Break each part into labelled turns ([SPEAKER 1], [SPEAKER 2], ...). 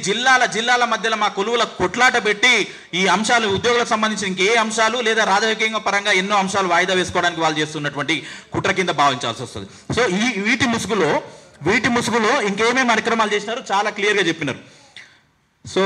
[SPEAKER 1] జిల్లాల జిల్లాల మధ్యలో మా కొలువుల కొట్లాట పెట్టి ఈ అంశాలు ఉద్యోగులకు సంబంధించిన ఇంకే అంశాలు లేదా రాజకీయంగా పరంగా ఎన్నో అంశాలు వాయిదా వేసుకోవడానికి వాళ్ళు చేస్తున్నటువంటి కుట్ర కింద భావించాల్సి వస్తుంది సో ఈ వీటి ముసుగులో వీటి ముసుగులో ఇంకేమేమి కార్యక్రమాలు చేసినారు చాలా క్లియర్గా చెప్పినారు సో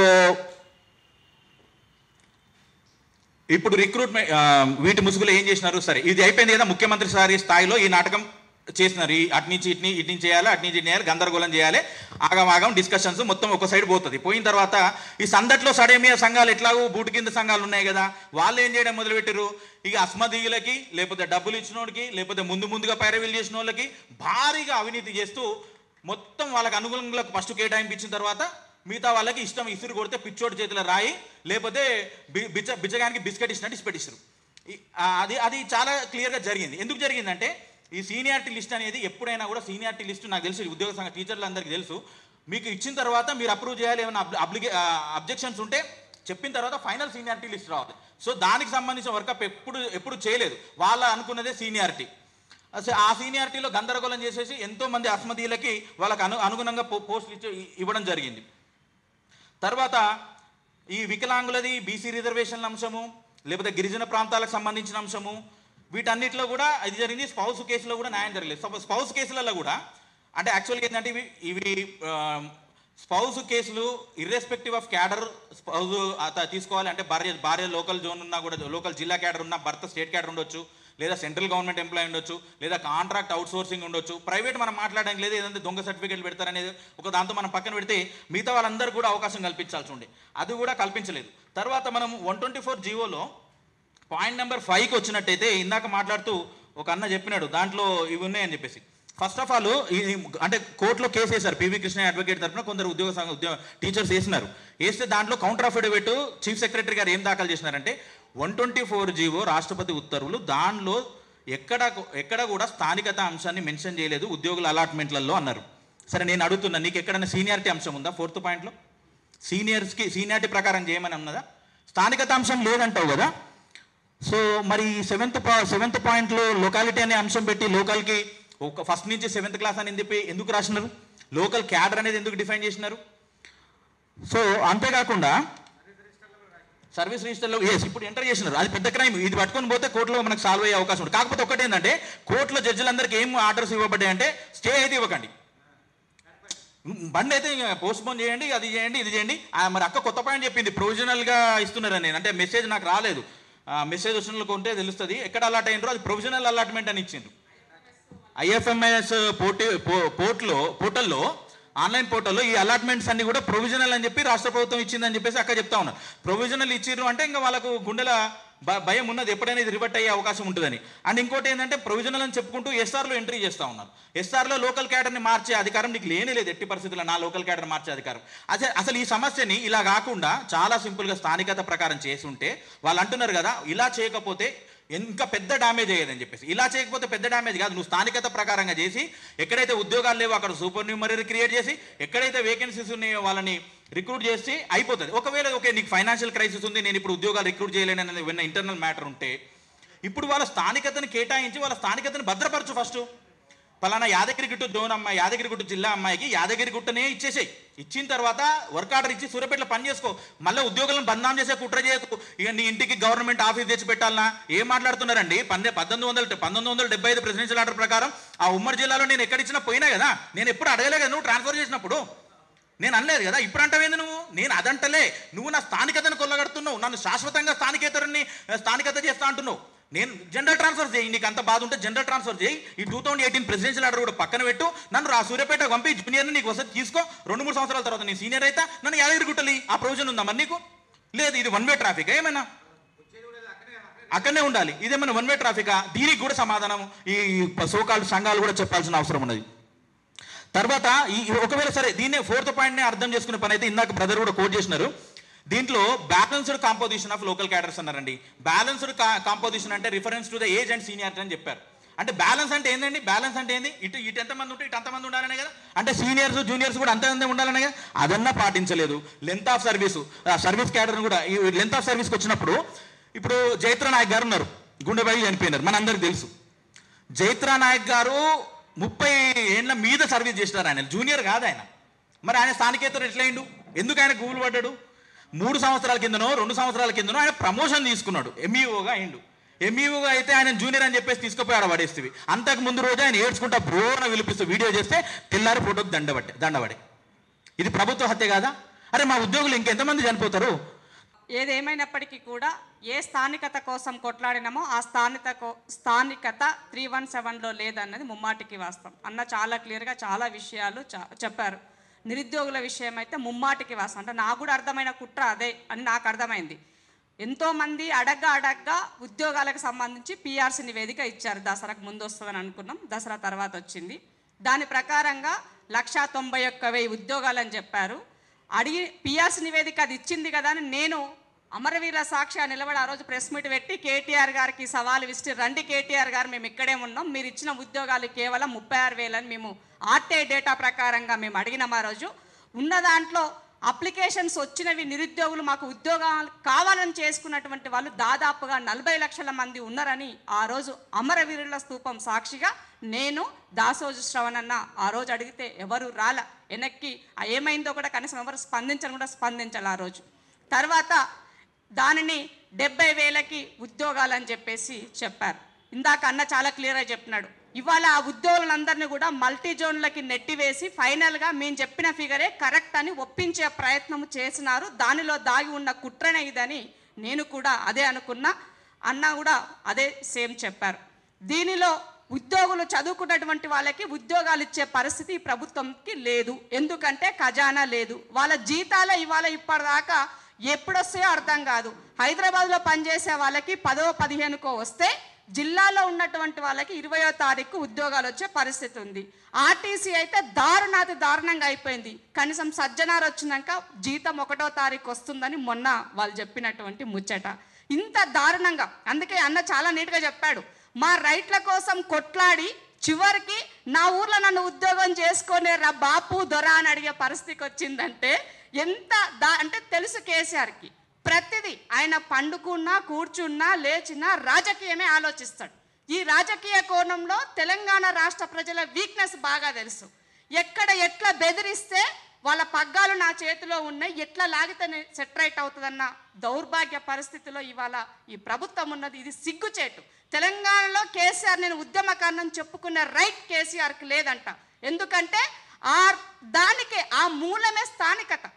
[SPEAKER 1] ఇప్పుడు రిక్రూట్మెంట్ వీటి ముసుగులో ఏం చేసినారు సరే ఇది అయిపోయింది కదా ముఖ్యమంత్రి సారి స్థాయిలో ఈ నాటకం చేసినారు ఈ అటు నుంచి ఇటు ఇటు నుంచి చేయాలి అటు నుంచి ఇటు చేయాలి గందరగోళం చేయాలి ఆగం ఆగం డిస్కషన్స్ మొత్తం ఒక సైడ్ పోతుంది పోయిన తర్వాత ఈ సందట్లో సడేమియా సంఘాలు ఎట్లాగో బూటు కింద సంఘాలు ఉన్నాయి కదా వాళ్ళు ఏం చేయడం మొదలుపెట్టారు ఇక అస్మదీయులకి లేకపోతే డబ్బులు ఇచ్చినోడికి లేకపోతే ముందు ముందుగా పైరవీలు చేసిన వాళ్ళకి భారీగా అవినీతి చేస్తూ మొత్తం వాళ్ళకి అనుగుణంగా ఫస్ట్ కేటాయింపు ఇచ్చిన తర్వాత మిగతా వాళ్ళకి ఇష్టం ఇసురు కొడితే పిచ్చోడి చేతిలో రాయి లేకపోతే బి- బిచ్చ బిచ్చగానికి బిస్కెట్ ఇచ్చినట్టు ఇసిపెట్టిస్తారు ఈ- ఆ, అది అది చాలా క్లియర్గా జరిగింది ఎందుకు జరిగిందంటే ఈ సీనియారిటీ లిస్ట్ అనేది ఎప్పుడైనా కూడా సీనియారిటీ లిస్ట్ నాకు తెలుసు ఈ ఉద్యోగ సంఘ టీచర్లు అందరికీ తెలుసు మీకు ఇచ్చిన తర్వాత మీరు అప్రూవ్ చేయాలి ఏమైనా అబ్లిగే అబ్జెక్షన్స్ ఉంటే చెప్పిన తర్వాత ఫైనల్ సీనియారిటీ లిస్ట్ రావాలి సో దానికి సంబంధించిన వర్కప్ ఎప్పుడు ఎప్పుడు చేయలేదు వాళ్ళ అనుకున్నదే సీనియారిటీ అసలు ఆ సీనియారిటీలో గందరగోళం చేసేసి ఎంతో మంది అస్మదీయులకి వాళ్ళకి అను అనుగుణంగా పో- పోస్టులు ఇచ్చి ఇవ్వడం జరిగింది తర్వాత ఈ వికలాంగులది బీసీ రిజర్వేషన్ల అంశము లేకపోతే గిరిజన ప్రాంతాలకు సంబంధించిన అంశము వీటన్నిటిలో కూడా ఇది జరిగింది స్పౌస్ కేసులో కూడా న్యాయం జరగలేదు స్పౌ- స్పౌస్ కేసులలో కూడా అంటే యాక్చువల్గా ఏంటంటే ఇవి ఇవి స్పౌస్ కేసులు ఇర్రెస్పెక్టివ్ ఆఫ్ క్యాడర్ స్పౌజ్ తీసుకోవాలి అంటే భార్య భార్య లోకల్ జోన్ ఉన్నా కూడా లోకల్ జిల్లా క్యాడర్ ఉన్నా భర్త స్టేట్ క్యాడర్ ఉండొచ్చు లేదా సెంట్రల్ గవర్నమెంట్ ఎంప్లాయీ ఉండొచ్చు లేదా కాంట్రాక్ట్ అవుట్ సోర్సింగ్ ఉండొచ్చు ప్రైవేట్ మనం మాట్లాడడానికి లేదు ఏదంటే దొంగ సర్టిఫికేట్లు పెడతారనేది ఒక దాంతో మనం పక్కన పెడితే మిగతా వాళ్ళందరూ కూడా అవకాశం కల్పించాల్సి ఉండే అది కూడా కల్పించలేదు తర్వాత మనం వన్ ట్వంటీ ఫోర్ జీవోలో పాయింట్ నెంబర్ ఫైవ్కి వచ్చినట్టయితే ఇందాక మాట్లాడుతూ ఒక అన్న చెప్పినాడు దాంట్లో ఇవి ఉన్నాయని చెప్పేసి ఫస్ట్ ఆఫ్ ఆల్ అంటే కోర్టులో కేసు వేశారు పివి కృష్ణ అడ్వకేట్ తరఫున కొందరు ఉద్యోగ సంఘ ఉద్యోగ టీచర్స్ వేసినారు వేస్తే దాంట్లో కౌంటర్ అఫిడవిట్ చీఫ్ సెక్రటరీ గారు ఏం దాఖలు చేసినారంటే వన్ ట్వంటీ ఫోర్ జీవో రాష్ట్రపతి ఉత్తర్వులు దానిలో ఎక్కడ ఎక్కడ కూడా స్థానికత అంశాన్ని మెన్షన్ చేయలేదు ఉద్యోగుల అలాట్మెంట్లలో అన్నారు సరే నేను అడుగుతున్నా నీకు ఎక్కడైనా సీనియారిటీ అంశం ఉందా ఫోర్త్ పాయింట్లో సీనియర్స్కి సీనియారిటీ ప్రకారం చేయమని ఉన్నదా స్థానికత అంశం లేదంటావు కదా సో మరి సెవెంత్ సెవెంత్ పాయింట్లో లొకాలిటీ అనే అంశం పెట్టి లోకల్కి ఒక ఫస్ట్ నుంచి సెవెంత్ క్లాస్ అని చెప్పి ఎందుకు రాసినారు లోకల్ క్యాడర్ అనేది ఎందుకు డిఫైన్ చేసినారు సో అంతేకాకుండా సర్వీస్ రిజిస్టర్లో ఎస్ ఇప్పుడు ఎంటర్ చేసినారు అది పెద్ద క్రైమ్ ఇది పట్టుకొని పోతే కోర్టులో మనకు సాల్వ్ అయ్యే అవకాశం ఉంది కాకపోతే ఒకటి ఏంటంటే కోర్టులో జడ్జిలందరికీ ఏం ఆర్డర్స్ ఇవ్వబడ్డాయి అంటే స్టే అయితే ఇవ్వకండి బండి అయితే పోస్ట్ పోన్ చేయండి అది చేయండి ఇది చేయండి ఆ, మరి అక్క కొత్త పాయింట్ చెప్పింది ప్రొవిజనల్గా ఇస్తున్నారని నేను అంటే మెసేజ్ నాకు రాలేదు మెసేజ్ వచ్చిన ఉంటే తెలుస్తుంది ఎక్కడ అలాట్ అయినరో అది ప్రొవిజనల్ అలాట్మెంట్ అని ఇచ్చిండ్రు ఐఎఫ్ఎంఎస్ పోర్టీ పో- పోర్ట్లో పోర్టల్లో ఆన్లైన్ పోర్టల్లో ఈ అలాట్మెంట్స్ అన్ని కూడా ప్రొవిజనల్ అని చెప్పి రాష్ట్ర ప్రభుత్వం ఇచ్చిందని చెప్పేసి అక్క చెప్తా ఉన్నారు ప్రొవిజనల్ ఇచ్చిర్రు అంటే ఇంకా వాళ్ళకు గుండెల భ- భయం ఉన్నది ఎప్పుడైనా ఇది రివర్ట్ అయ్యే అవకాశం ఉంటుందని అండ్ ఇంకోటి ఏంటంటే ప్రొవిజనల్ అని చెప్పుకుంటూ ఎస్ఆర్లో ఎంట్రీ చేస్తా ఉన్నారు ఎస్ఆర్లో లోకల్ క్యాడర్ని మార్చే అధికారం నీకు లేనే లేదు ఎట్టి పరిస్థితుల్లో నా లోకల్ క్యాడర్ మార్చే అధికారం అసలు అసలు ఈ సమస్యని ఇలా కాకుండా చాలా సింపుల్గా స్థానికత ప్రకారం చేసి ఉంటే వాళ్ళు అంటున్నారు కదా ఇలా చేయకపోతే ఇంకా పెద్ద డ్యామేజ్ అయ్యేదని చెప్పేసి ఇలా చేయకపోతే పెద్ద డ్యామేజ్ కాదు నువ్వు స్థానికత ప్రకారంగా చేసి ఎక్కడైతే ఉద్యోగాలు లేవో అక్కడ సూపర్ న్యూమరీ క్రియేట్ చేసి ఎక్కడైతే వేకెన్సీస్ ఉన్నాయో వాళ్ళని రిక్రూట్ చేసి అయిపోతుంది ఒకవేళ ఓకే నీకు ఫైనాన్షియల్ క్రైసిస్ ఉంది నేను ఇప్పుడు ఉద్యోగాలు రిక్రూట్ చేయలేనని విన్న ఇంటర్నల్ మ్యాటర్ ఉంటే ఇప్పుడు వాళ్ళ స్థానికతను కేటాయించి వాళ్ళ స్థానికతను భద్రపరచు ఫస్ట్ పలానా యాదగిరిగుట్టు జోన్ అమ్మాయి యాదగిరిగుట్టు జిల్లా అమ్మాయికి యాదగిరిగుట్టనే ఇచ్చేసేయి ఇచ్చిన తర్వాత వర్క్ ఆర్డర్ ఇచ్చి సూర్యపేటలో పని చేసుకో మళ్ళీ ఉద్యోగులను బంధం చేసే కుట్ర చేయకు ఇక నీ ఇంటికి గవర్నమెంట్ ఆఫీస్ తెచ్చి పెట్టాలనా ఏం మాట్లాడుతున్నారండి పన్నె పద్దెనిమిది వందల పంతొమ్మిది వందల డెబ్బై ఐదు ప్రెసిడెన్షియల్ ఆర్డర్ ప్రకారం ఆ ఉమ్మడి జిల్లాలో నేను ఎక్కడిచ్చినా పోయినా కదా నేను ఎప్పుడు అడగలే కదా నువ్వు ట్రాన్స్ఫర్ చేసినప్పుడు నేను అనలేదు కదా ఇప్పుడు అంటావేంది నువ్వు నేను అదంటలే నువ్వు నా స్థానికతను కొల్లగడుతున్నావు నన్ను శాశ్వతంగా స్థానికేతరుని స్థానికత చేస్తా అంటున్నావు నేను జనరల్ ట్రాన్స్ఫర్ చేయి నీకు అంత బాధ ఉంటే జనరల్ ట్రాన్స్ఫర్ చేయి ఈ two thousand eighteen presidential order కూడా పక్కన పెట్టు నన్ను రా సూర్యపేట పంపి జూనియర్ని నీకు వసతి తీసుకో రెండు మూడు సంవత్సరాల తర్వాత నేను సీనియర్ అయితే నన్ను యాదగిరి గుట్టలి ఆ ప్రొవిజన్ ఉందా మరి నీకు లేదు ఇది వన్ వే ట్రాఫిక్ ఏమైనా అక్కడనే ఉండాలి ఇదేమైనా వన్ వే ట్రాఫికా దీనికి కూడా సమాధానం ఈ సోకాల్ సంఘాలు కూడా చెప్పాల్సిన అవసరం ఉన్నది తర్వాత ఈ ఈ ఒకవేళ సరే దీన్నే ఫోర్త్ పాయింట్నే అర్థం చేసుకునే పని అయితే ఇందాక బ్రదర్ కూడా కోట్ చేసినారు దీంట్లో balanced composition of local cadres అన్నారండి బ్యాలెన్స్డ్ కాంపోజిషన్ అంటే reference to the age and seniority అని చెప్పారు అంటే బ్యాలెన్స్ అంటే ఏందండి బ్యాలెన్స్ అంటే ఏంది ఇటు ఇటు ఎంతమంది ఉంటే ఇటు అంతమంది ఉండాలనే కదా అంటే సీనియర్స్ జూనియర్స్ కూడా అంతమంది ఉండాలనే కదా అదన్నా పాటించలేదు length of service service cadre కూడా ఈ లెంత్ ఆఫ్ సర్వీస్కి వచ్చినప్పుడు ఇప్పుడు జైత్ర నాయక్ గారు ఉన్నారు గుండెబాయి చనిపోయినారు మనందరికి తెలుసు జైత్రా నాయక్ గారు ముప్పై ఏళ్ళ మీద సర్వీస్ చేసినారు ఆయన జూనియర్ కాదు ఆయన మరి ఆయన స్థానికేతరు ఎట్లయిండు ఎందుకు ఆయన గూగుల్ పడ్డాడు మూడు సంవత్సరాల కిందనో రెండు సంవత్సరాల కిందనో ఆయన ప్రమోషన్ తీసుకున్నాడు ఎంఈఓగా అయిండు ఎంఈఓగా అయితే ఆయన జూనియర్ అని చెప్పేసి తీసుకుపోయి ఆడ పడేస్తుంది అంతకు ముందు రోజు ఆయన ఏడ్చుకుంటా బ్రోన విలిపిస్తూ వీడియో చేస్తే తెల్లారి ఫోటోకి దండబట్టే దండబడే ఇది ప్రభుత్వ హత్య కాదా అరే మా ఉద్యోగులు ఇంకెంతమంది చనిపోతారు
[SPEAKER 2] ఏదేమైనప్పటికీ కూడా ఏ స్థానికత కోసం కొట్లాడినామో ఆ స్థానిక స్థానికత త్రీ వన్ సెవెన్లో లేదన్నది ముమ్మాటికి వాస్తవం అన్న చాలా క్లియర్గా చాలా విషయాలు చ- చెప్పారు నిరుద్యోగుల విషయం అయితే ముమ్మాటికి వాస్తవం అంటే నాకు కూడా అర్థమైన కుట్ర అదే అని నాకు అర్థమైంది ఎంతోమంది అడగ్గా అడగ్గా ఉద్యోగాలకు సంబంధించి పిఆర్సీ నివేదిక ఇచ్చారు దసరాకు ముందు వస్తుందని అనుకున్నాం దసరా తర్వాత వచ్చింది దాని ప్రకారంగా లక్షా తొంభై ఒక్క వెయ్యి ఉద్యోగాలని చెప్పారు అడిగి పిఆర్సీ నివేదిక అది ఇచ్చింది కదా అని నేను అమరవీర సాక్షి నిలబడి ఆ రోజు ప్రెస్ మీట్ పెట్టి కేటీఆర్ గారికి సవాలు విసిరి రండి కేటీఆర్ గారు మేము ఇక్కడే ఉన్నాం మీరు ఇచ్చిన ఉద్యోగాలు కేవలం ముప్పై ఆరు వేలని మేము ఆర్టీఐ డేటా ప్రకారంగా మేము అడిగినాం ఆ రోజు ఉన్న దాంట్లో అప్లికేషన్స్ వచ్చినవి నిరుద్యోగులు మాకు ఉద్యోగాలు కావాలని చేసుకున్నటువంటి వాళ్ళు దాదాపుగా నలభై లక్షల మంది ఉన్నారని ఆ రోజు అమరవీరుల స్తూపం సాక్షిగా నేను దాసోజు శ్రవణన్న ఆ రోజు అడిగితే ఎవరు రాల వెనక్కి ఆ ఏమైందో కూడా కనీసం ఎవరు స్పందించని కూడా స్పందించాలి ఆ రోజు తర్వాత దానిని డెబ్బై వేలకి ఉద్యోగాలని చెప్పేసి చెప్పారు ఇందాక అన్న చాలా క్లియర్గా చెప్పినాడు ఇవాళ ఆ ఉద్యోగులందరినీ కూడా మల్టీ జోన్లకి నెట్టివేసి ఫైనల్గా మేము చెప్పిన ఫిగరే కరెక్ట్ అని ఒప్పించే ప్రయత్నం చేసినారు దానిలో దాగి ఉన్న కుట్రనే ఇదని నేను కూడా అదే అనుకున్నా అన్న కూడా అదే సేమ్ చెప్పారు దీనిలో ఉద్యోగులు చదువుకున్నటువంటి వాళ్ళకి ఉద్యోగాలు ఇచ్చే పరిస్థితి ఈ ప్రభుత్వంకి లేదు ఎందుకంటే ఖజానా లేదు వాళ్ళ జీతాలే ఇవాళ ఇప్పటిదాకా ఎప్పుడొస్తాయో అర్థం కాదు హైదరాబాద్లో పనిచేసే వాళ్ళకి పదో పదిహేనుకో వస్తే జిల్లాలో ఉన్నటువంటి వాళ్ళకి ఇరవయో తారీఖు ఉద్యోగాలు వచ్చే పరిస్థితి ఉంది ఆర్టీసీ అయితే దారుణాతి దారుణంగా అయిపోయింది కనీసం సజ్జనార్ వచ్చినాక జీతం ఒకటో తారీఖు వస్తుందని మొన్న వాళ్ళు చెప్పినటువంటి ముచ్చట ఇంత దారుణంగా అందుకే అన్న చాలా నీట్గా చెప్పాడు మా రైట్ల కోసం కొట్లాడి చివరికి నా ఊర్లో నన్ను ఉద్యోగం చేసుకునే రా బాపు దొర అని అడిగే పరిస్థితికి వచ్చిందంటే ఎంత దా అంటే తెలుసు కేసీఆర్కి ప్రతిదీ ఆయన పండుకున్నా కూర్చున్నా లేచినా రాజకీయమే ఆలోచిస్తాడు ఈ రాజకీయ కోణంలో తెలంగాణ రాష్ట్ర ప్రజల వీక్నెస్ బాగా తెలుసు ఎక్కడ ఎట్లా బెదిరిస్తే వాళ్ళ పగ్గాలు నా చేతిలో ఉన్నాయి ఎట్లా లాగితే సెట్ రైట్ అవుతుందన్న దౌర్భాగ్య పరిస్థితిలో ఇవాళ ఈ ప్రభుత్వం ఉన్నది ఇది సిగ్గుచేటు తెలంగాణలో కేసీఆర్ నేను ఉద్యమకారణం చెప్పుకునే రైట్ కేసీఆర్కి లేదంట ఎందుకంటే ఆ దానికే ఆ మూలమే స్థానికత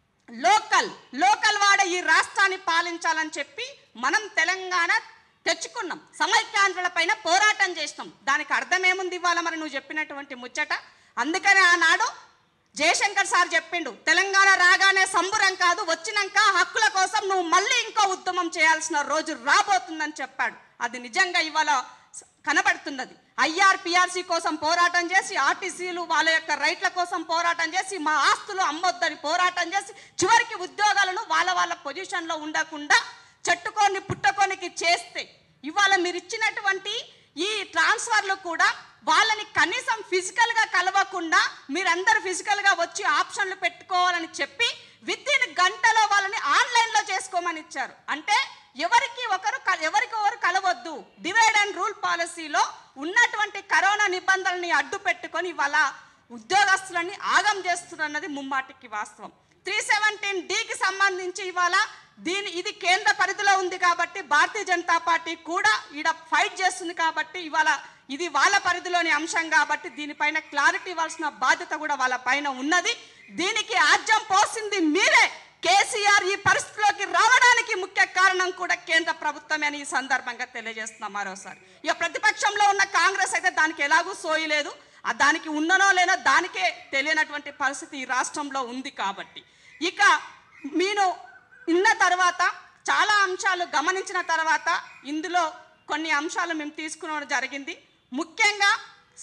[SPEAKER 2] లోకల్ లోకల్ వాడ ఈ రాష్ట్రాన్ని పాలించాలని చెప్పి మనం తెలంగాణ తెచ్చుకున్నాం సమైక్యాంధ్రుల పైన పోరాటం చేసినాం దానికి అర్థం ఏముంది ఇవాళ మరి నువ్వు చెప్పినటువంటి ముచ్చట అందుకనే ఆనాడు జయశంకర్ సార్ చెప్పిండు తెలంగాణ రాగానే సంబురం కాదు వచ్చినాక హక్కుల కోసం నువ్వు మళ్ళీ ఇంకో ఉద్యమం చేయాల్సిన రోజు రాబోతుందని చెప్పాడు అది నిజంగా ఇవాళ స- కనబడుతున్నది ఐఆర్పిఆర్సీ కోసం పోరాటం చేసి ఆర్టీసీలు వాళ్ళ యొక్క రైట్ల కోసం పోరాటం చేసి మా ఆస్తులు అమ్మొద్దని పోరాటం చేసి చివరికి ఉద్యోగాలను వాళ్ళ వాళ్ళ పొజిషన్లో ఉండకుండా చెట్టుకొని పుట్టకోనికి చేస్తే ఇవాళ మీరు ఇచ్చినటువంటి ఈ ట్రాన్స్ఫర్లు కూడా వాళ్ళని కనీసం ఫిజికల్గా కలవకుండా మీరందరూ ఫిజికల్గా వచ్చి ఆప్షన్లు పెట్టుకోవాలని చెప్పి విత్ ఇన్ గంటలో వాళ్ళని ఆన్లైన్లో చేసుకోమని ఇచ్చారు అంటే ఎవరికి ఒకరు క- ఎవరికి ఒకరు కలవద్దు డివైడ్ అండ్ రూల్ పాలసీలో ఉన్నటువంటి కరోనా నిబంధనల్ని అడ్డు పెట్టుకొని ఇవాళ ఉద్యోగస్తులని ఆగం చేస్తున్నది ముమ్మాటికి వాస్తవం త్రీ సెవెంటీన్ డికి సంబంధించి ఇవాళ దీని ఇది కేంద్ర పరిధిలో ఉంది కాబట్టి భారతీయ జనతా పార్టీ కూడా ఈడ ఫైట్ చేస్తుంది కాబట్టి ఇవాళ ఇది వాళ్ళ పరిధిలోని అంశం కాబట్టి దీనిపైన క్లారిటీ ఇవ్వాల్సిన బాధ్యత కూడా వాళ్ళ పైన ఉన్నది దీనికి ఆజ్యం పోసింది మీరే కేసీఆర్ ఈ పరిస్థితిలోకి రావడానికి ముఖ్య కారణం కూడా కేంద్ర ప్రభుత్వమే అని ఈ సందర్భంగా తెలియజేస్తున్నాం మరోసారి ఇక ప్రతిపక్షంలో ఉన్న కాంగ్రెస్ అయితే దానికి ఎలాగూ సోయలేదు ఆ దానికి ఉన్ననో లేనో దానికే తెలియనటువంటి పరిస్థితి ఈ రాష్ట్రంలో ఉంది కాబట్టి ఇక మీరు విన్న తర్వాత చాలా అంశాలు గమనించిన తర్వాత ఇందులో కొన్ని అంశాలు మేము తీసుకోవడం జరిగింది ముఖ్యంగా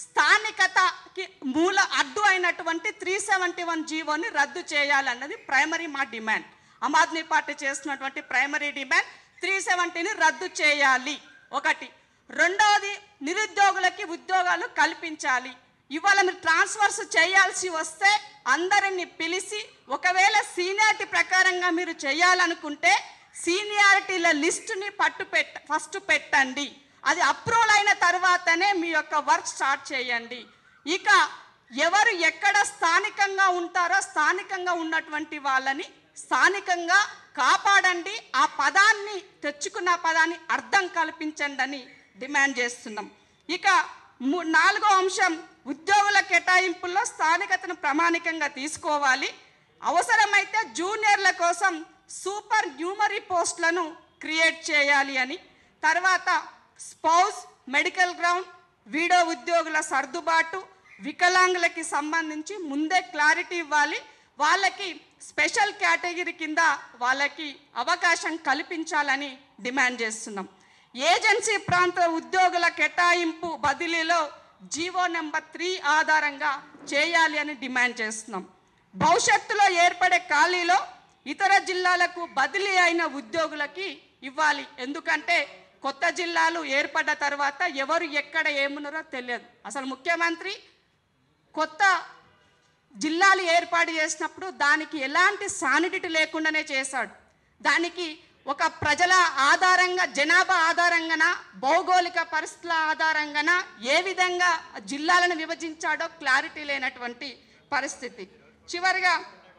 [SPEAKER 2] స్థానికతకి మూల అడ్డు అయినటువంటి త్రీ సెవెంటీ వన్ జీవోని రద్దు చేయాలన్నది ప్రైమరీ మా డిమాండ్ ఆమ్ ఆద్మీ పార్టీ చేస్తున్నటువంటి ప్రైమరీ డిమాండ్ త్రీ సెవెంటీని రద్దు చేయాలి ఒకటి రెండవది నిరుద్యోగులకి ఉద్యోగాలు కల్పించాలి ఇవాళ మీరు ట్రాన్స్ఫర్స్ చేయాల్సి వస్తే అందరిని పిలిచి ఒకవేళ సీనియారిటీ ప్రకారంగా మీరు చేయాలనుకుంటే సీనియారిటీల లిస్టుని పట్టు పెట్ట ఫస్ట్ పెట్టండి అది అప్రూవల్ అయిన తర్వాతనే మీ యొక్క వర్క్ స్టార్ట్ చేయండి ఇక ఎవరు ఎక్కడ స్థానికంగా ఉంటారో స్థానికంగా ఉన్నటువంటి వాళ్ళని స్థానికంగా కాపాడండి ఆ పదాన్ని తెచ్చుకున్న పదాన్ని అర్థం కల్పించండి అని డిమాండ్ చేస్తున్నాం ఇక ము- నాలుగో అంశం ఉద్యోగుల కేటాయింపుల్లో స్థానికతను ప్రామాణికంగా తీసుకోవాలి అవసరమైతే జూనియర్ల కోసం సూపర్ న్యూమరీ పోస్టులను క్రియేట్ చేయాలి అని తర్వాత స్పౌస్ మెడికల్ గ్రౌండ్ వీడో ఉద్యోగుల సర్దుబాటు వికలాంగులకి సంబంధించి ముందే క్లారిటీ ఇవ్వాలి వాళ్ళకి స్పెషల్ కేటగిరీ కింద వాళ్ళకి అవకాశం కల్పించాలని డిమాండ్ చేస్తున్నాం ఏజెన్సీ ప్రాంత ఉద్యోగుల కేటాయింపు బదిలీలో జీవో నెంబర్ త్రీ ఆధారంగా చేయాలి అని డిమాండ్ చేస్తున్నాం భవిష్యత్తులో ఏర్పడే ఖాళీలో ఇతర జిల్లాలకు బదిలీ అయిన ఉద్యోగులకి ఇవ్వాలి ఎందుకంటే కొత్త జిల్లాలు ఏర్పడ్డ తర్వాత ఎవరు ఎక్కడ ఏమున్నారో తెలియదు అసలు ముఖ్యమంత్రి కొత్త జిల్లాలు ఏర్పాటు చేసినప్పుడు దానికి ఎలాంటి సానిడిటీ లేకుండానే చేశాడు దానికి ఒక ప్రజల ఆధారంగా జనాభా ఆధారంగాన భౌగోళిక పరిస్థితుల ఆధారంగాన ఏ విధంగా జిల్లాలను విభజించాడో క్లారిటీ లేనటువంటి పరిస్థితి చివరిగా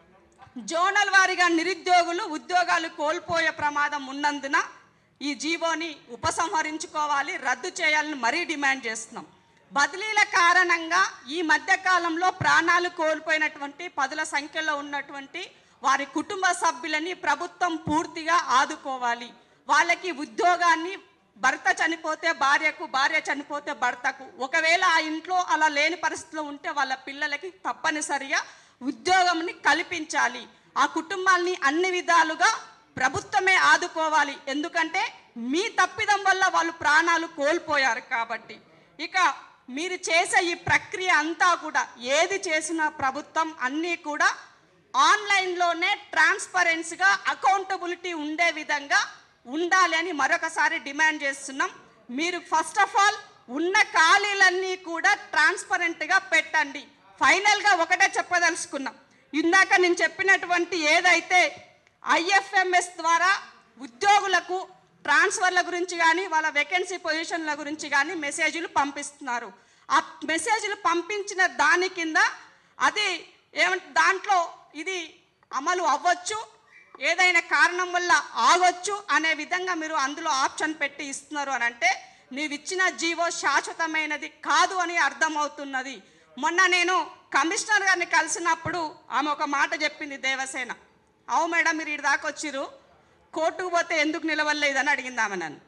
[SPEAKER 2] జోనల్ వారీగా నిరుద్యోగులు ఉద్యోగాలు కోల్పోయే ప్రమాదం ఉన్నందున ఈ జీవోని ఉపసంహరించుకోవాలి రద్దు చేయాలని మరీ డిమాండ్ చేస్తున్నాం బదిలీల కారణంగా ఈ మధ్య కాలంలో ప్రాణాలు కోల్పోయినటువంటి పదుల సంఖ్యలో ఉన్నటువంటి వారి కుటుంబ సభ్యులని ప్రభుత్వం పూర్తిగా ఆదుకోవాలి వాళ్ళకి ఉద్యోగాన్ని భర్త చనిపోతే భార్యకు భార్య చనిపోతే భర్తకు ఒకవేళ ఆ ఇంట్లో అలా లేని పరిస్థితిలో ఉంటే వాళ్ళ పిల్లలకి తప్పనిసరిగా ఉద్యోగంని కల్పించాలి ఆ కుటుంబాల్ని అన్ని విధాలుగా ప్రభుత్వమే ఆదుకోవాలి ఎందుకంటే మీ తప్పిదం వల్ల వాళ్ళు ప్రాణాలు కోల్పోయారు కాబట్టి ఇక మీరు చేసే ఈ ప్రక్రియ అంతా కూడా ఏది చేసినా ప్రభుత్వం అన్నీ కూడా ఆన్లైన్లోనే ట్రాన్స్పరెన్స్గా అకౌంటబిలిటీ ఉండే విధంగా ఉండాలి అని మరొకసారి డిమాండ్ చేస్తున్నాం మీరు ఫస్ట్ ఆఫ్ ఆల్ ఉన్న ఖాళీలన్నీ కూడా ట్రాన్స్పరెంట్గా పెట్టండి ఫైనల్గా ఒకటే చెప్పదలుచుకున్నాం ఇందాక నేను చెప్పినటువంటి ఏదైతే ఐఎఫ్ఎంఎస్ ద్వారా ఉద్యోగులకు ట్రాన్స్ఫర్ల గురించి కానీ వాళ్ళ వేకెన్సీ పొజిషన్ల గురించి కానీ మెసేజ్లు పంపిస్తున్నారు ఆ మెసేజ్లు పంపించిన దాని కింద అది ఏమంట దాంట్లో ఇది అమలు అవ్వచ్చు ఏదైనా కారణం వల్ల ఆగొచ్చు అనే విధంగా మీరు అందులో ఆప్షన్ పెట్టి ఇస్తున్నారు అని అంటే నీవు ఇచ్చిన జీవో శాశ్వతమైనది కాదు అని అర్థమవుతున్నది మొన్న నేను కమిషనర్ గారిని కలిసినప్పుడు ఆమె ఒక మాట చెప్పింది దేవసేన అవు మేడం మీరు ఇటు దాకా వచ్చిర్రు కోర్టుకు పోతే ఎందుకు నిలవలేదని అడిగింది ఆమె నన్ను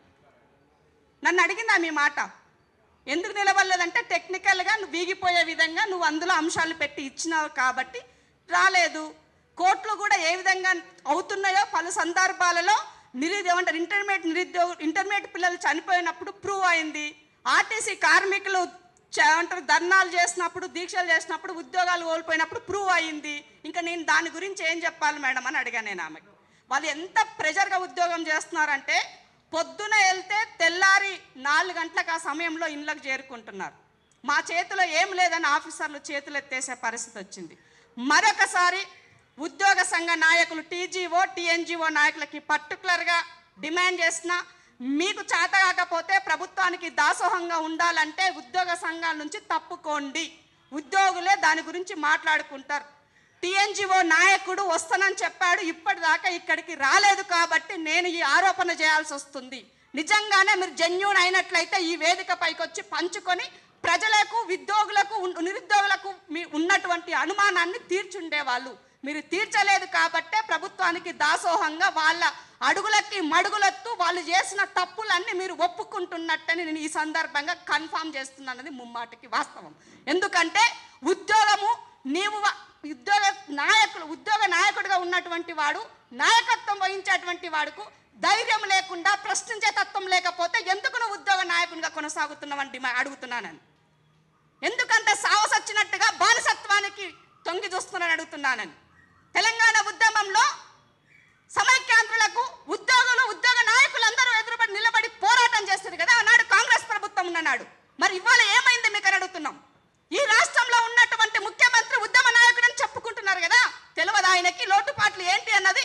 [SPEAKER 2] నన్ను అడిగింది ఆమె ఈ మాట ఎందుకు నిలవలేదంటే టెక్నికల్గా నువ్వు వీగిపోయే విధంగా నువ్వు అందులో అంశాలు పెట్టి ఇచ్చినావు కాబట్టి రాలేదు కోర్టులు కూడా ఏ విధంగా అవుతున్నాయో పలు సందర్భాలలో నిరుద్యోగ ఏమంటారు ఇంటర్మీడియట్ నిరుద్యోగ ఇంటర్మీడియట్ పిల్లలు చనిపోయినప్పుడు ప్రూవ్ అయింది ఆర్టీసీ కార్మికులు చ- ఏమంటారు ధర్నాలు చేసినప్పుడు దీక్షలు చేసినప్పుడు ఉద్యోగాలు కోల్పోయినప్పుడు ప్రూవ్ అయింది ఇంకా నేను దాని గురించి ఏం చెప్పాలి మేడం అని అడిగాను నేను ఆమెకి వాళ్ళు ఎంత ప్రెషర్గా ఉద్యోగం చేస్తున్నారంటే పొద్దున వెళ్తే తెల్లారి నాలుగు గంటలకు ఆ సమయంలో ఇళ్ళకి చేరుకుంటున్నారు మా చేతిలో ఏం లేదని ఆఫీసర్లు చేతులు ఎత్తేసే పరిస్థితి వచ్చింది మరొకసారి ఉద్యోగ సంఘ నాయకులు టీజీఓ టీఎన్జిఓ నాయకులకి పర్టికులర్గా డిమాండ్ చేసిన మీకు చేత కాకపోతే ప్రభుత్వానికి దాసోహంగా ఉండాలంటే ఉద్యోగ సంఘాల నుంచి తప్పుకోండి ఉద్యోగులే దాని గురించి మాట్లాడుకుంటారు టీఎన్జిఓ నాయకుడు వస్తానని చెప్పాడు ఇప్పటిదాకా ఇక్కడికి రాలేదు కాబట్టి నేను ఈ ఆరోపణ చేయాల్సి వస్తుంది నిజంగానే మీరు జెన్యున్ అయినట్లయితే ఈ వేదిక పైకి వచ్చి పంచుకొని ప్రజలకు ఉద్యోగులకు ఉన్- నిరుద్యోగులకు మీ ఉన్నటువంటి అనుమానాన్ని తీర్చుండేవాళ్ళు మీరు తీర్చలేదు కాబట్టే ప్రభుత్వానికి దాసోహంగా వాళ్ళ అడుగులకి మడుగులెత్తు వాళ్ళు చేసిన తప్పులన్నీ మీరు ఒప్పుకుంటున్నట్టని నేను ఈ సందర్భంగా కన్ఫామ్ చేస్తున్నానది ముమ్మాటికి వాస్తవం ఎందుకంటే ఉద్యోగము నీవు వ- ఉద్యోగ నాయకుడు ఉద్యోగ నాయకుడిగా ఉన్నటువంటి వాడు నాయకత్వం వహించేటువంటి వాడుకు ధైర్యం లేకుండా ప్రశ్నించే తత్వం లేకపోతే ఎందుకు నువ్వు ఉద్యోగ నాయకునిగా కొనసాగుతున్నావని డిమా అడుగుతున్నానని ఎందుకంత సావసొచ్చినట్టుగా బానిసత్వానికి తొంగి చూస్తున్నానని అడుగుతున్నానని తెలంగాణ ఉద్యమంలో సమైక్యాంధ్రులకు ఉద్యోగులు ఉద్యోగ నాయకులు అందరూ ఎదురుబడి నిలబడి పోరాటం చేస్తారు కదా ఆనాడు కాంగ్రెస్ ప్రభుత్వం ఉన్ననాడు మరి ఇవాళ ఏమైంది మీకు అని అడుగుతున్నాం ఈ రాష్ట్రంలో ఉన్నటువంటి ముఖ్యమంత్రి ఉద్యమ నాయకుడని చెప్పుకుంటున్నారు కదా తెలియదు ఆయనకి లోటుపాట్లు ఏంటి అన్నది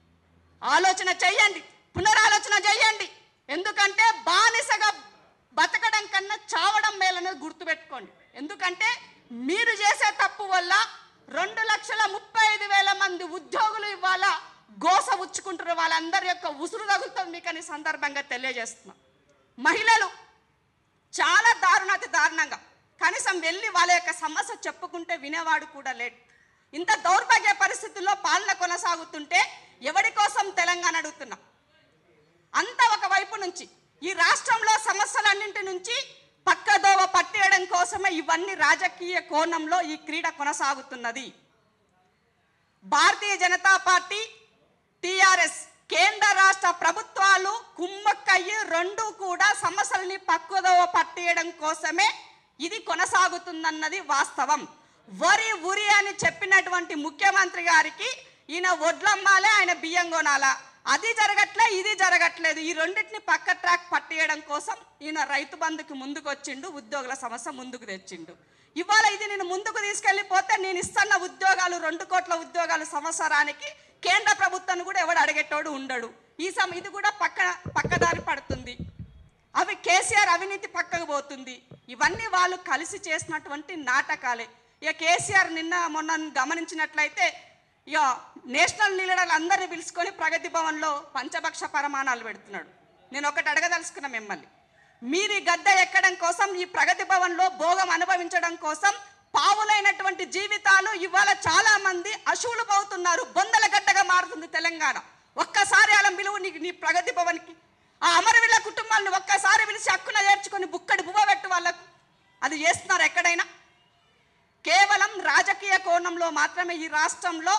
[SPEAKER 2] ఆలోచన చెయ్యండి పునరాలోచన చేయండి ఎందుకంటే బానిసగా బతకడం కన్నా చావడం మేలనేది గుర్తుపెట్టుకోండి ఎందుకంటే మీరు చేసే తప్పు వల్ల రెండు లక్షల ముప్పై ఐదు వేల మంది ఉద్యోగులు ఇవాళ గోస ఉచ్చుకుంటున్న వాళ్ళందరి యొక్క ఉసురు తగులుతుంది మీకు అని సందర్భంగా తెలియజేస్తున్నా మహిళలు చాలా దారుణాతి దారుణంగా కనీసం వెళ్ళి వాళ్ళ యొక్క సమస్య చెప్పుకుంటే వినేవాడు కూడా లేడు ఇంత దౌర్భాగ్య పరిస్థితుల్లో పాలన కొనసాగుతుంటే ఎవరి కోసం తెలంగాణ అడుగుతున్నా అంత ఒక వైపు నుంచి ఈ రాష్ట్రంలో సమస్యలన్నింటి నుంచి పక్కదోవ పట్టేయడం కోసమే ఇవన్నీ రాజకీయ కోణంలో ఈ క్రీడ కొనసాగుతున్నది భారతీయ జనతా పార్టీ టిఆర్ఎస్ కేంద్ర రాష్ట్ర ప్రభుత్వాలు కుమ్మక్కయ్యి రెండు కూడా సమస్యలని పక్కదోవ పట్టేయడం కోసమే ఇది కొనసాగుతుందన్నది వాస్తవం వరి ఉరి అని చెప్పినటువంటి ముఖ్యమంత్రి గారికి ఈయన వడ్లమ్మాలే ఆయన బియ్యం కొనాలా అది జరగట్లే ఇది జరగట్లేదు ఈ రెండింటిని పక్క ట్రాక్ పట్టేయడం కోసం ఈయన రైతు బంధుకి ముందుకు వచ్చిండు ఉద్యోగుల సమస్య ముందుకు తెచ్చిండు ఇవాళ ఇది నేను ముందుకు తీసుకెళ్ళిపోతే నేను ఇస్తున్న ఉద్యోగాలు రెండు కోట్ల ఉద్యోగాలు సంవత్సరానికి కేంద్ర ప్రభుత్వాన్ని కూడా ఎవడు అడిగేటోడు ఉండడు ఈ సమ ఇది కూడా పక్క పక్కదారి పడుతుంది అవి కేసీఆర్ అవినీతి పక్కకు పోతుంది ఇవన్నీ వాళ్ళు కలిసి చేసినటువంటి నాటకాలే ఇక కేసీఆర్ నిన్న మొన్న గమనించినట్లయితే ఇక నేషనల్ లీడర్లు అందరినీ పిలుచుకొని ప్రగతి భవన్లో పంచభక్ష పరమాణాలు పెడుతున్నాడు నేను ఒకటి అడగదలుచుకున్నా మిమ్మల్ని మీరు ఈ గద్దె ఎక్కడం కోసం ఈ ప్రగతి భవన్లో భోగం అనుభవించడం కోసం పావులైనటువంటి జీవితాలు ఇవాళ చాలా మంది అశువులు పోతున్నారు బొందల గడ్డగా మారుతుంది తెలంగాణ ఒక్కసారి అలా పిలువు నీ నీ ప్రగతి భవన్కి ఆ అమరవీళ్ళ కుటుంబాలను ఒక్కసారి పిలిచి హక్కున చేర్చుకొని బుక్కడి బువ్వ పెట్టు వాళ్ళకు అది చేస్తున్నారు ఎక్కడైనా కేవలం రాజకీయ కోణంలో మాత్రమే ఈ రాష్ట్రంలో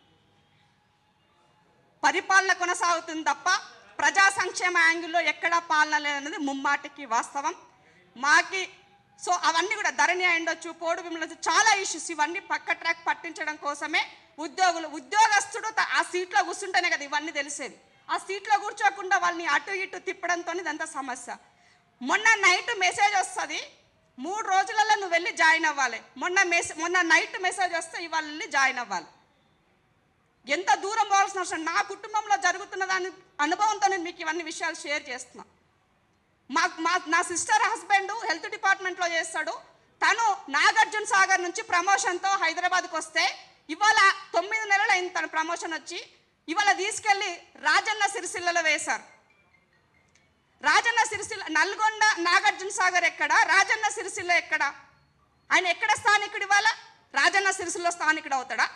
[SPEAKER 2] పరిపాలన కొనసాగుతుంది తప్ప ప్రజా సంక్షేమ యాంగిల్లో ఎక్కడా పాలన లేదన్నది ముమ్మాటికి వాస్తవం మాకి సో అవన్నీ కూడా ధరణి అయిండొచ్చు పోడు విమలొచ్చు చాలా ఇష్యూస్ ఇవన్నీ పక్క ట్రాక్ పట్టించడం కోసమే ఉద్యోగులు ఉద్యోగస్తుడు త- ఆ సీట్లో కూర్చుంటేనే కదా ఇవన్నీ తెలిసేది ఆ సీట్లో కూర్చోకుండా వాళ్ళని అటు ఇటు తిప్పడంతో ఇదంతా సమస్య మొన్న నైట్ మెసేజ్ వస్తుంది మూడు రోజులలో నువ్వు వెళ్ళి జాయిన్ అవ్వాలి మొన్న మెసే మొన్న నైట్ మెసేజ్ వస్తే ఇవాళ వెళ్ళి జాయిన్ అవ్వాలి ఎంత దూరం పోవాల్సిన అవసరం నా కుటుంబంలో జరుగుతున్న దాని అనుభవంతో నేను మీకు ఇవన్నీ విషయాలు షేర్ చేస్తున్నా మా మా నా సిస్టర్ హస్బెండ్ హెల్త్ డిపార్ట్మెంట్లో చేస్తాడు తను నాగార్జున సాగర్ నుంచి ప్రమోషన్తో హైదరాబాద్కి వస్తే ఇవాళ తొమ్మిది నెలలు అయింది తన ప్రమోషన్ వచ్చి ఇవాళ తీసుకెళ్ళి రాజన్న సిరిసిల్లలో వేశారు రాజన్న సిరిసిల్ల నల్గొండ నాగార్జున సాగర్ ఎక్కడ రాజన్న సిరిసిల్ల ఎక్కడ ఆయన ఎక్కడ స్థానికుడు ఇవాళ రాజన్న సిరిసిల్లో స్థానికుడు అవుతాడా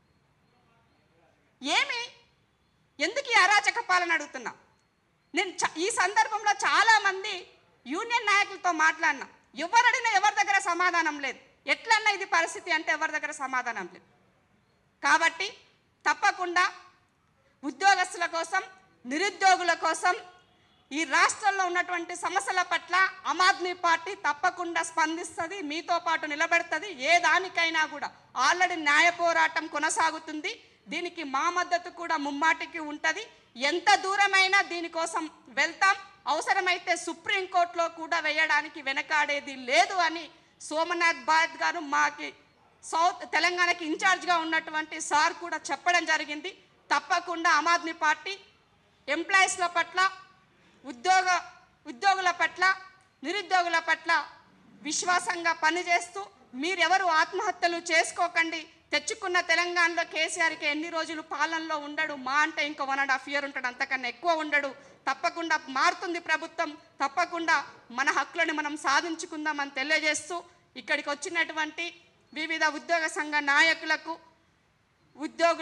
[SPEAKER 2] ఏమి ఎందుకు ఈ అరాచక పాలన అడుగుతున్నా నేను చ- ఈ సందర్భంలో చాలామంది యూనియన్ నాయకులతో మాట్లాడినా ఎవరడినా ఎవరి దగ్గర సమాధానం లేదు ఎట్లన్నా ఇది పరిస్థితి అంటే ఎవరి దగ్గర సమాధానం లేదు కాబట్టి తప్పకుండా ఉద్యోగస్తుల కోసం నిరుద్యోగుల కోసం ఈ రాష్ట్రంలో ఉన్నటువంటి సమస్యల పట్ల ఆమ్ ఆద్మీ పార్టీ తప్పకుండా స్పందిస్తుంది మీతో పాటు నిలబెడుతుంది ఏ దానికైనా కూడా ఆల్రెడీ న్యాయ పోరాటం కొనసాగుతుంది దీనికి మా మద్దతు కూడా ముమ్మాటికి ఉంటుంది ఎంత దూరమైనా దీనికోసం వెళ్తాం అవసరమైతే సుప్రీంకోర్టులో కూడా వేయడానికి వెనకాడేది లేదు అని సోమనాథ్ భారత్ గారు మాకి సౌత్ తెలంగాణకి ఇన్ఛార్జ్గా ఉన్నటువంటి సార్ కూడా చెప్పడం జరిగింది తప్పకుండా ఆమ్ ఆద్మీ పార్టీ ఎంప్లాయీస్ల పట్ల ఉద్యోగ ఉద్యోగుల పట్ల నిరుద్యోగుల పట్ల విశ్వాసంగా పనిచేస్తూ మీరెవరు ఆత్మహత్యలు చేసుకోకండి తెచ్చుకున్న తెలంగాణలో కేసీఆర్కి ఎన్ని రోజులు పాలనలో ఉండడు మా అంటే ఇంకో వన్ అండ్ హాఫ్ ఇయర్ ఉంటాడు అంతకన్నా ఎక్కువ ఉండడు తప్పకుండా మారుతుంది ప్రభుత్వం తప్పకుండా మన హక్కులను మనం సాధించుకుందామని తెలియజేస్తూ ఇక్కడికి వచ్చినటువంటి వివిధ ఉద్యోగ సంఘ నాయకులకు ఉద్యోగులు